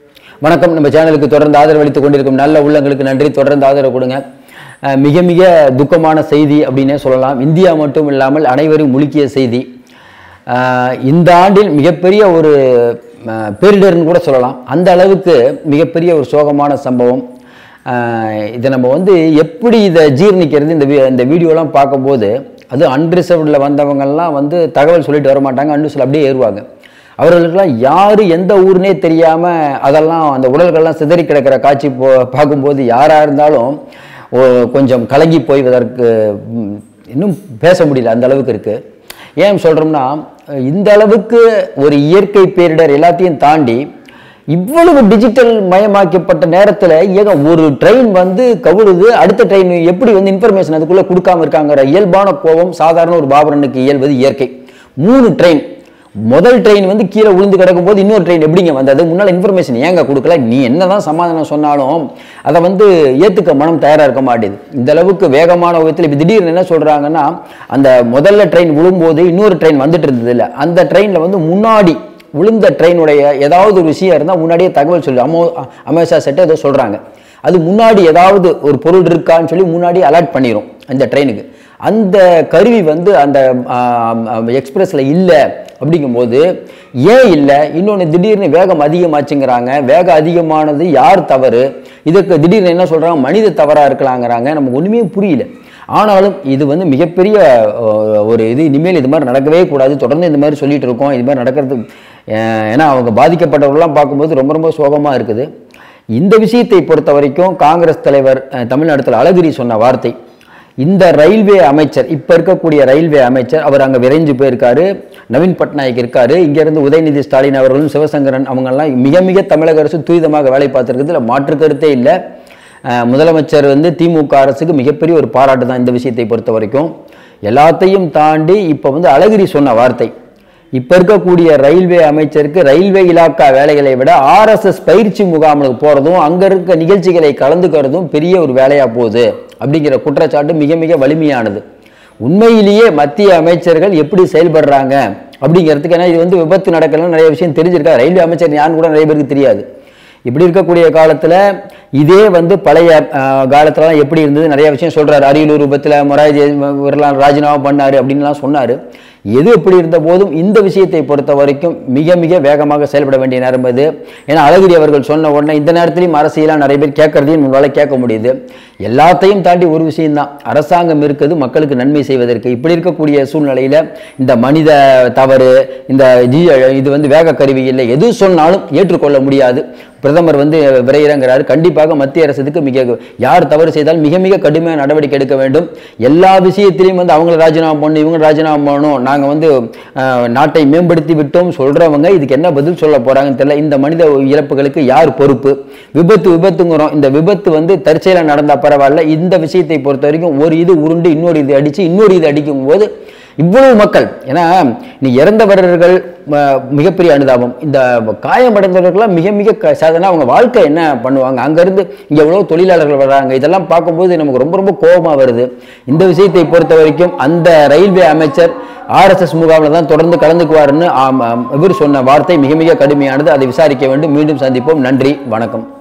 வணக்கம் நம்ம சேனலுக்கு தொடர்ந்து ஆதரவு அளித்துக் கொண்டிருக்கும் நல்ல உள்ளங்களுக்கு நன்றி தொடர்ந்து ஆதரவு கொடுங்க அஹ் மிக மிக துக்கமான செய்தி அப்படின்னே சொல்லலாம் இந்தியா மட்டும் இல்லாமல் அனைவரும் முழுக்கிய செய்தி அஹ் இந்த ஆண்டில் மிகப்பெரிய ஒரு அஹ், பேரிடர்னு கூட சொல்லலாம் அந்த அளவுக்கு மிகப்பெரிய ஒரு சோகமான சம்பவம் அஹ், இதை நம்ம வந்து எப்படி இதை ஜீர்ணிக்கிறது இந்த வீ- இந்த வீடியோலாம் பார்க்கும்போது அது அன்ரிசர்வ்டில் வந்தவங்கெல்லாம் வந்து தகவல் சொல்லிட்டு வர மாட்டாங்க அன்ரிசர்வ் அப்படியே ஏறுவாங்க அவர்களுக்கெல்லாம் யார் எந்த ஊர்னே தெரியாமல் அதெல்லாம் அந்த உடல்கள்லாம் சிதறி கிடக்கிற காட்சி போ பார்க்கும்போது யாராக இருந்தாலும் ஒ- கொஞ்சம் கலங்கி போய்வதற்கு ம், இன்னும் பேச முடியல அந்த அளவுக்கு இருக்குது ஏன் சொல்கிறோம்னா இந்த அளவுக்கு ஒரு இயற்கை பேரிடர் எல்லாத்தையும் தாண்டி இவ்வளவு டிஜிட்டல் மயமாக்கப்பட்ட நேரத்தில் ஏங்க ஒரு ட்ரெயின் வந்து கவுழுது அடுத்த ட்ரெயின் எப்படி வந்து இன்ஃபர்மேஷன் அதுக்குள்ளே கொடுக்காம இருக்காங்கிற இயல்பான கோபம் சாதாரண ஒரு பாபரனுக்கு இயல்வது இயற்கை மூணு ட்ரெயின் முதல் ட்ரெயின் வந்து கீழே விழுந்து கிடக்கும் போது இன்னொரு ட்ரெயின் எப்படிங்க வந்தது முன்னால் இன்ஃபர்மேஷன் ஏங்க கொடுக்கல நீ என்னதான் சமாதானம் சொன்னாலும் அதை வந்து ஏற்றுக்க மனம் தயாராக இருக்க மாட்டேது இந்த அளவுக்கு வேகமான விதத்தில் இப்போ திடீர்னு என்ன சொல்கிறாங்கன்னா அந்த முதல்ல ட்ரெயின் விழும்போது இன்னொரு ட்ரெயின் வந்துட்டு இருந்தது இல்லை அந்த ட்ரெயினில் வந்து முன்னாடி விழுந்த ட்ரெயினுடைய ஏதாவது ஒரு விஷயம் இருந்தால் முன்னாடியே தகவல் சொல்லு அமோ அமேசா செட்டை ஏதோ சொல்கிறாங்க அது முன்னாடி ஏதாவது ஒரு பொருள் இருக்கான்னு சொல்லி முன்னாடி அலர்ட் பண்ணிடும் அந்த ட்ரெயினுக்கு அந்த கருவி வந்து அந்த எக்ஸ்பிரஸில் இல்லை அப்படிங்கும்போது ஏன் இல்லை இன்னொன்று திடீர்னு வேகம் அதிகமாச்சுங்கிறாங்க வேகம் அதிகமானது யார் தவறு இதுக்கு திடீர்னு என்ன சொல்கிறாங்க மனித தவறாக இருக்கலாங்கிறாங்க நமக்கு ஒன்றுமே புரியல ஆனாலும் இது வந்து மிகப்பெரிய அஹ், ஒரு இது இனிமேல் இது மாதிரி நடக்கவே கூடாது தொடர்ந்து இந்த மாதிரி சொல்லிட்டு இருக்கோம் இது மாதிரி நடக்கிறது அஹ், ஏன்னா அவங்க பாதிக்கப்பட்டவர்கள்லாம் பார்க்கும்போது ரொம்ப ரொம்ப சோகமாக இருக்குது இந்த விஷயத்தை பொறுத்த வரைக்கும் காங்கிரஸ் தலைவர் அஹ், தமிழ்நாட்டில் அழகிரி சொன்ன வார்த்தை இந்த ரயில்வே அமைச்சர் இப்போ இருக்கக்கூடிய ரயில்வே அமைச்சர் அவர் அங்கே விரைஞ்சு போயிருக்காரு நவீன் பட்நாயக் இருக்காரு இங்கேருந்து உதயநிதி ஸ்டாலின் அவர்களும் சிவசங்கரன் அவங்கெல்லாம் மிக மிக தமிழக அரசு துரிதமாக வேலை பார்த்துருக்குதுல மாற்று கருத்தே இல்லை அஹ் முதலமைச்சர் வந்து திமுக அரசுக்கு மிகப்பெரிய ஒரு பாராட்டு தான் இந்த விஷயத்தை பொறுத்த வரைக்கும் எல்லாத்தையும் தாண்டி இப்போ வந்து அழகிரி சொன்ன வார்த்தை இப்போ இருக்கக்கூடிய ரயில்வே அமைச்சருக்கு ரயில்வே இலாக்கா வேலைகளை விட ஆர்எஸ்எஸ் பயிற்சி முகாமுக்கு போகிறதும் அங்கே இருக்க நிகழ்ச்சிகளை கலந்துக்கிறதும் பெரிய ஒரு வேலையாக போகுது அப்படிங்கிற குற்றச்சாட்டு மிக மிக வலிமையானது உண்மையிலேயே மத்திய அமைச்சர்கள் எப்படி செயல்படுறாங்க அப்படிங்கிறதுக்கு ஏன்னா இது வந்து விபத்து நடக்கலாம் நிறைய விஷயம் தெரிஞ்சிருக்கா ரயில்வே அமைச்சர் யாருன்னு கூட நிறைய பேருக்கு தெரியாது இப்படி இருக்கக்கூடிய காலத்தில் இதே வந்து பழைய அஹ், காலத்துலலாம் எப்படி இருந்தது நிறைய விஷயம் சொல்றாரு அரியலூர் விபத்தில் மொராஜி இவரெல்லாம் ராஜினாமா பண்ணாரு அப்படின்லாம் சொன்னார் எது எப்படி இருந்த போதும் இந்த விஷயத்தை பொறுத்த வரைக்கும் மிக மிக வேகமாக செயல்பட வேண்டிய நேரம் இது ஏன்னா அழகிரி அவர்கள் சொன்ன உடனே இந்த நேரத்திலையும் அரசியலாக நிறைய பேர் கேட்கறதையும் உங்களால் கேட்க முடியுது எல்லாத்தையும் தாண்டி ஒரு விஷயம்தான் அரசாங்கம் இருக்குது மக்களுக்கு நன்மை செய்வதற்கு இப்படி இருக்கக்கூடிய சூழ்நிலையில் இந்த மனித தவறு இந்த ஜி இது வந்து வேக கருவி இல்லை எது சொன்னாலும் ஏற்றுக்கொள்ள முடியாது பிரதமர் வந்து விரைகிறங்கிறாரு கண்டிப்பாக மத்திய அரசுக்கு மிக யார் தவறு செய்தால் மிக மிக கடுமையான நடவடிக்கை எடுக்க வேண்டும் எல்லா விஷயத்திலையும் வந்து அவங்கள ராஜினாமா பண்ணணும் இவங்க ராஜினாமா பண்ணணும் நாங்கள் வந்து அஹ், நாட்டை மேம்படுத்தி விட்டோம் சொல்றவங்க இதுக்கு என்ன பதில் சொல்ல போறாங்கன்னு தெரியல இந்த மனித இழப்புகளுக்கு யார் பொறுப்பு விபத்து விபத்துங்கிறோம் இந்த விபத்து வந்து தற்செயலாக நடந்தா பரவாயில்ல இந்த விஷயத்தை பொறுத்த வரைக்கும் ஒரு இது உருண்டு இன்னொரு இது அடிச்சு இன்னொரு இது அடிக்கும் போது இவ்வளவு மக்கள் ஏன்னா நீ இறந்தவர்கள் ம- மிகப்பெரிய அனுதாபம் இந்த காயமடைந்தவர்கள்லாம் மிக மிக க- சாதாரண அவங்க வாழ்க்கை என்ன பண்ணுவாங்க அங்கேருந்து இங்கே எவ்வளோ தொழிலாளர்கள் வர்றாங்க இதெல்லாம் பார்க்கும்போது நமக்கு ரொம்ப ரொம்ப கோபமாக வருது இந்த விஷயத்தை பொறுத்த வரைக்கும் அந்த ரயில்வே அமைச்சர் ஆர்எஸ்எஸ் முகாமில் தான் தொடர்ந்து கலந்துக்குவாருன்னு ஆம், ஆம், இவர் சொன்ன வார்த்தை மிக மிக கடுமையானது அதை விசாரிக்க வேண்டும் மீண்டும் சந்திப்போம் நன்றி வணக்கம்